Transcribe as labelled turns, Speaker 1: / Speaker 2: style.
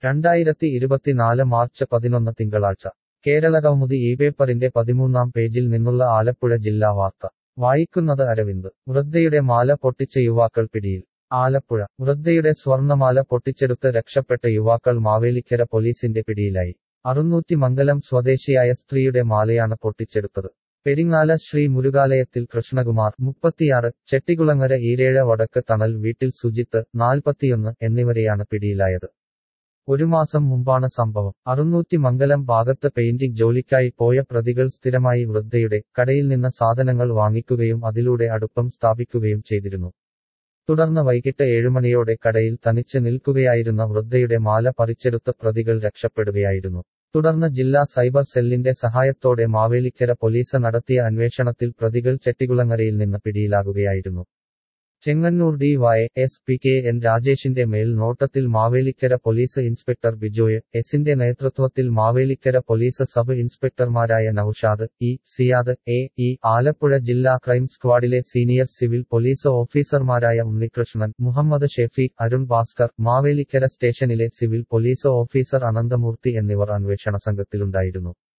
Speaker 1: രണ്ടായിരത്തി ഇരുപത്തിനാല് മാർച്ച് പതിനൊന്ന് തിങ്കളാഴ്ച കേരള കൗമുദി ഈ പേപ്പറിന്റെ പതിമൂന്നാം പേജിൽ നിന്നുള്ള ആലപ്പുഴ ജില്ലാ വാർത്ത വായിക്കുന്നത് അരവിന്ദ് വൃദ്ധയുടെ മാല പൊട്ടിച്ച യുവാക്കൾ പിടിയിൽ ആലപ്പുഴ വൃദ്ധയുടെ സ്വർണമാല പൊട്ടിച്ചെടുത്ത് രക്ഷപ്പെട്ട യുവാക്കൾ മാവേലിക്കര പോലീസിന്റെ പിടിയിലായി അറുന്നൂറ്റി മംഗലം സ്വദേശിയായ സ്ത്രീയുടെ മാലയാണ് പൊട്ടിച്ചെടുത്തത് പെരിങ്ങാല ശ്രീ മുരുകാലയത്തിൽ കൃഷ്ണകുമാർ മുപ്പത്തിയാറ് ചെട്ടികുളങ്ങര ഈരേഴ വടക്ക് തണൽ വീട്ടിൽ സുജിത്ത് നാൽപ്പത്തിയൊന്ന് എന്നിവരെയാണ് പിടിയിലായത് ഒരു മാസം മുമ്പാണ് സംഭവം അറുന്നൂറ്റി മംഗലം ഭാഗത്ത് പെയിന്റിംഗ് ജോലിക്കായി പോയ പ്രതികൾ സ്ഥിരമായി വൃദ്ധയുടെ കടയിൽ നിന്ന് സാധനങ്ങൾ വാങ്ങിക്കുകയും അതിലൂടെ അടുപ്പം സ്ഥാപിക്കുകയും ചെയ്തിരുന്നു തുടർന്ന് വൈകിട്ട് ഏഴുമണിയോടെ കടയിൽ തനിച്ച് നിൽക്കുകയായിരുന്ന വൃദ്ധയുടെ മാല പറിച്ചെടുത്ത പ്രതികൾ രക്ഷപ്പെടുകയായിരുന്നു തുടർന്ന് ജില്ലാ സൈബർ സെല്ലിന്റെ സഹായത്തോടെ മാവേലിക്കര പോലീസ് നടത്തിയ അന്വേഷണത്തിൽ പ്രതികൾ ചെട്ടികുളങ്ങരയിൽ നിന്ന് പിടിയിലാകുകയായിരുന്നു Chengannur D Y S P K N രാജേഷിന്റെ മേൽ നോട്ടത്തിൽ മാവേലിക്കര പോലീസ് ഇൻസ്പെക്ടർ ബിജോയ് എസിന്റെ നേതൃത്വത്തിൽ മാവേലിക്കര പോലീസ് സബ് ഇൻസ്പെക്ടർമാരായ Noushad E Siyad A E Alappuzha ജില്ലാ ക്രൈം സ്ക്വാഡിലെ സീനിയർ സിവിൽ പോലീസ് ഓഫീസർമാരായ ഉണ്ണികൃഷ്ണൻ മുഹമ്മദ് ഷെഫീഖ് അരുൺ ഭാസ്കർ മാവേലിക്കര സ്റ്റേഷനിലെ സിവിൽ പോലീസ് ഓഫീസർ അനന്തമൂർത്തി എന്നിവർ അന്വേഷണ സംഘത്തിലുണ്ടായിരുന്നു